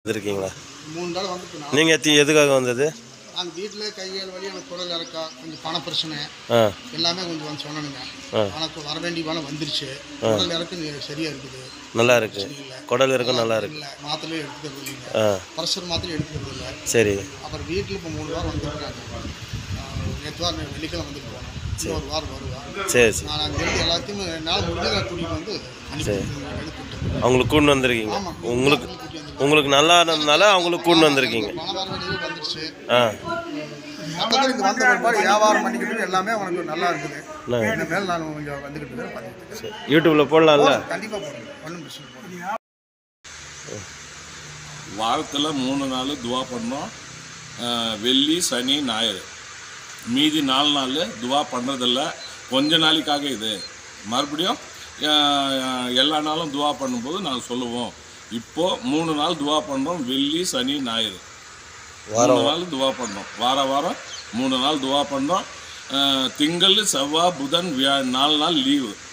வந்திருக்கீங்களா மூணு தடவை வந்துட்டு நான் நீங்கள் எத்தி எதுக்காக வந்தது நாங்கள் வீட்டில் கையால் வழி எனக்கு குடல் இறக்கா கொஞ்சம் பண பிரச்சனை ஆ எல்லாமே கொஞ்சம் வந்து சொன்னனுங்க ஆ. எனக்கு வர வேண்டிய பணம் வந்துருச்சு குடல் இறக்கு சரியாக இருக்குது நல்லா இருக்கு இல்லை குடல் இருக்கும் நல்லா இருக்கு இல்லை மாத்திரையும் எடுத்துக்கிறது இல்லைங்க ஆ ப்ரெஷர் மாத்திரையும் எடுத்துக்கிறது இல்லை சரி அப்புறம் வீட்டில் இப்போ மூணு வாரம் வந்துருக்காங்க நேற்று வாரம் வெள்ளிக்கிழமை வந்துட்டு போனோம் இன்னொரு வாரம் வருவாங்க சரி சரி நான் அங்கேருந்து எல்லாத்தையும் என்னால் முடிஞ்ச நான் கூட்டிகிட்டு வந்து அனுப்பி எடுத்துட்டேன் அவங்களுக்கு கூண்டு வந்திருக்கீங்க ஆமாம் உங்களுக்கு கூட்டி வந்து உங்களுக்கு நல்லா இருந்ததுனால அவங்களுக்கு கூண்டு வந்திருக்கீங்க பணம் வர வேண்டியது வந்துருச்சு ஆ மற்றபடி இங்கே வந்த பிற்பாடு வியாபாரம் பண்ணிக்கிட்டு எல்லாமே உனக்கு நல்லா இருக்குது நான் இந்த மேல் நான் கொஞ்சம் வந்துக்கிட்டு இருக்கேன், பண்ணிக்கிட்டு இருக்கேன். யூடியூப்பில் போடலாம்ல கண்டிப்பாக போடுங்க ஒன்றும் பிரச்சனை போடுங்க வாரத்தில் மூணு நாள் துவா பண்ணோம் அஹ் வெள்ளி சனி ஞாயிறு மீதி நாலு நாள் துவா பண்ணுறதில்ல கொஞ்ச நாளைக்காக இது மறுபடியும் அஹ், எல்லா நாளும் துவா பண்ணும்போது நாங்கள் சொல்லுவோம் இப்போது மூணு நாள் துவா பண்ணுறோம் வெள்ளி சனி ஞாயிறு மூணு நாள் துவா பண்ணோம் வார வாரம் மூணு நாள் துவா பண்ணோம் அஹ், திங்கள் செவ்வாய் புதன் வியா நாலு நாள் லீவு